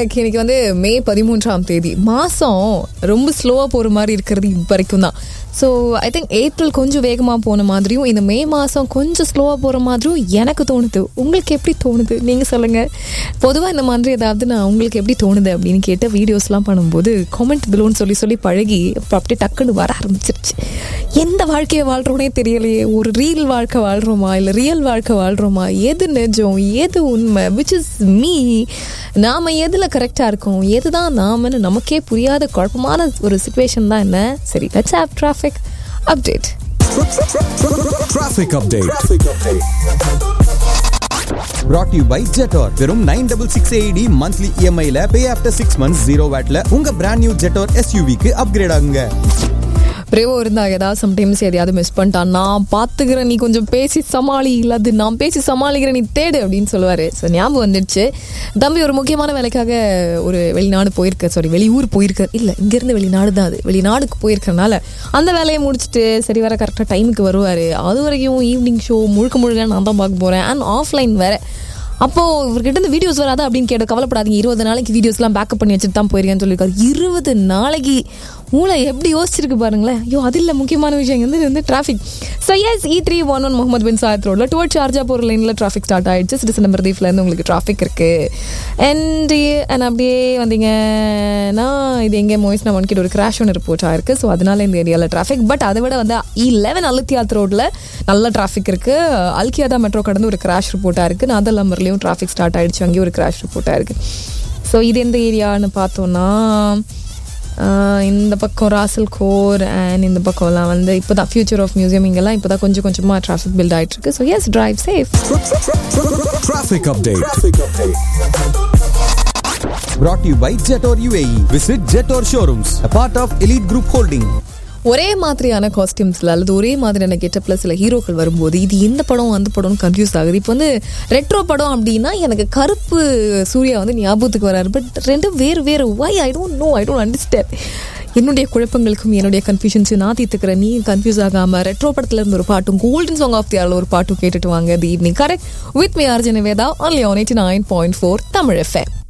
Back இன்னைக்கு வந்து மே பதிமூன்றாம் தேதி மாதம் ரொம்ப ஸ்லோவாக போகிற மாதிரி இருக்கிறது இப்போ வரைக்கும் தான் ஸோ ஐ திங்க் ஏப்ரல் கொஞ்சம் வேகமாக போன மாதிரியும் இந்த மே மாதம் கொஞ்சம் ஸ்லோவாக போகிற மாதிரியும் எனக்கு தோணுது உங்களுக்கு எப்படி தோணுது நீங்கள் சொல்லுங்கள் பொதுவாக இந்த மாதிரி ஏதாவது நான் உங்களுக்கு எப்படி தோணுது அப்படின்னு கேட்டு வீடியோஸ்லாம் பண்ணும்போது காமெண்ட் இதுலோன்னு சொல்லி சொல்லி பழகி அப்புறம் அப்படியே டக்குன்னு வர ஆரம்பிச்சிருச்சு எந்த வாழ்க்கையை வாழ்கிறோனே தெரியலையே ஒரு ரீல் வாழ்க்கை வாழ்கிறோமா இல்லை ரியல் வாழ்க்கை வாழ்கிறோமா எது நிஜம் எது உண்மை விச் இஸ் மீ நாம் எதில் கரெக்டாக இருக்கோம் எதுதான் நாமன்னு நமக்கே புரியாத குழப்பமான ஒரு சுச்சுவேஷன் தான் என்ன சரி let's have traffic update Traffic update. Brought to you by Jetor. வெறும் nine double six AED monthly இஎம்ஐல pay after six months zero வேட்ல உங்க பிராண்ட் நியூ ஜெட்டோர் எஸ்யூவிக்கு அப்கிரேட் ஆகுங்க பிரேவோ இருந்தா ஏதாவது சம்டைம்ஸ் எதையாவது மிஸ் பண்ணிட்டான் நான் பார்த்துக்கிறேன் நீ கொஞ்சம் பேசி சமாளி இல்லாது நான் பேசி சமாளிக்கிறேன் நீ தேடு அப்படின்னு சொல்லுவாரு ஸோ ஞாபகம் வந்துடுச்சு தம்பி ஒரு முக்கியமான வேலைக்காக ஒரு வெளிநாடு போயிருக்க சாரி வெளியூர் போயிருக்க இல்லை இங்கேருந்து வெளிநாடு தான் அது வெளிநாடுக்கு போயிருக்கறனால அந்த வேலையை முடிச்சுட்டு சரி வர கரெக்டாக டைமுக்கு வருவார் அது வரைக்கும் ஈவினிங் ஷோ முழுக்க முழுக்க நான் தான் பார்க்க போகிறேன் அண்ட் ஆஃப்லைன் வேற அப்போ இவர்கிட்ட இந்த வீடியோஸ் வராதா அப்படின்னு கேட்டு கவலைப்படாதீங்க இருபது நாளைக்கு வீடியோஸ்லாம் பேக்கப் பண்ணி வச்சுட்டு தான் போயிருக்கேன்னு சொல்லியிருக்காரு இருபது நாளைக்கு மூளை எப்படி யோசிச்சிருக்கு பாருங்களேன் ஐயோ அது இல்லை முக்கியமான விஷயம் வந்து இது வந்து traffic so yes E three one one Mohammed bin Zayed ரோடில் டுவர்ட் சார்ஜா போகிற லைனில் டிராஃபிக் ஸ்டார்ட் ஆயிடுச்சு சிட்டிசன் நம்பர் தீஃப்லேருந்து உங்களுக்கு டிராஃபிக் இருக்குது அண்ட் அண்ட் அப்படியே வந்தீங்கன்னா இது எங்கே மோய்ஸ் நான் ஒன்கிட்ட ஒரு கிராஷ் ஒன்று ரிப்போர்ட் ஆயிருக்கு ஸோ அதனால இந்த ஏரியாவில் டிராஃபிக் பட் அதை விட வந்து இ லெவன் அலுத்தியாத் ரோட்டில் நல்ல டிராஃபிக் இருக்குது அல்கியாதா மெட்ரோ கடந்து ஒரு கிராஷ் ரிப்போர்ட்டாக இருக்குது நாதல்லம்பர்லேயும் டிராஃபிக் ஸ்டார்ட் ஆயிடுச்சு அங்கேயும் ஒரு கிராஷ் ரிப்போர்ட்டாக இருக்குது ஸோ இது எந்த ஏரியான்னு பார்த்தோன்னா ஆஹ் இந்த பக்கம் ராசல் கோர் அண்ட் இந்த பக்கம்லாம் வந்து இப்போ தான் ஃபியூச்சர் ஆஃப் மியூசியம் இங்கெல்லாம் இப்போ தான் கொஞ்சம் கொஞ்சமாக டிராஃபிக் பில்ட் ஆகிட்டு இருக்கு so yes drive safe Traffic update. Brought to you by Jetor UAE. Visit Jetor showrooms, a part of Elite Group Holding. ஒரே மாதிரியான காஸ்டியூம்ஸில் அல்லது ஒரே மாதிரியான கெட்டப்பில் சில ஹீரோக்கள் வரும்போது இது இந்த படம் அந்த படம் கன்ஃபியூஸ் ஆகுது இப்போ வந்து ரெட்ரோ படம் அப்படின்னா எனக்கு கருப்பு சூர்யா வந்து ஞாபகத்துக்கு வராரு பட் ரெண்டும் வேறு வேறு why I don't know I don't understand என்னுடைய குழப்பங்களுக்கும் என்னுடைய கன்ஃபியூஷன்ஸும் நான் தீர்த்துக்கிறேன் நீ கன்ஃபியூஸ் ஆகாமல் ரெட்ரோ படத்துல இருந்து ஒரு பாட்டும் golden song of the all ஒரு பாட்டும் கேட்டுட்டு வாங்க the evening correct with me RJ Vedha only on eighty nine point four Tamil FM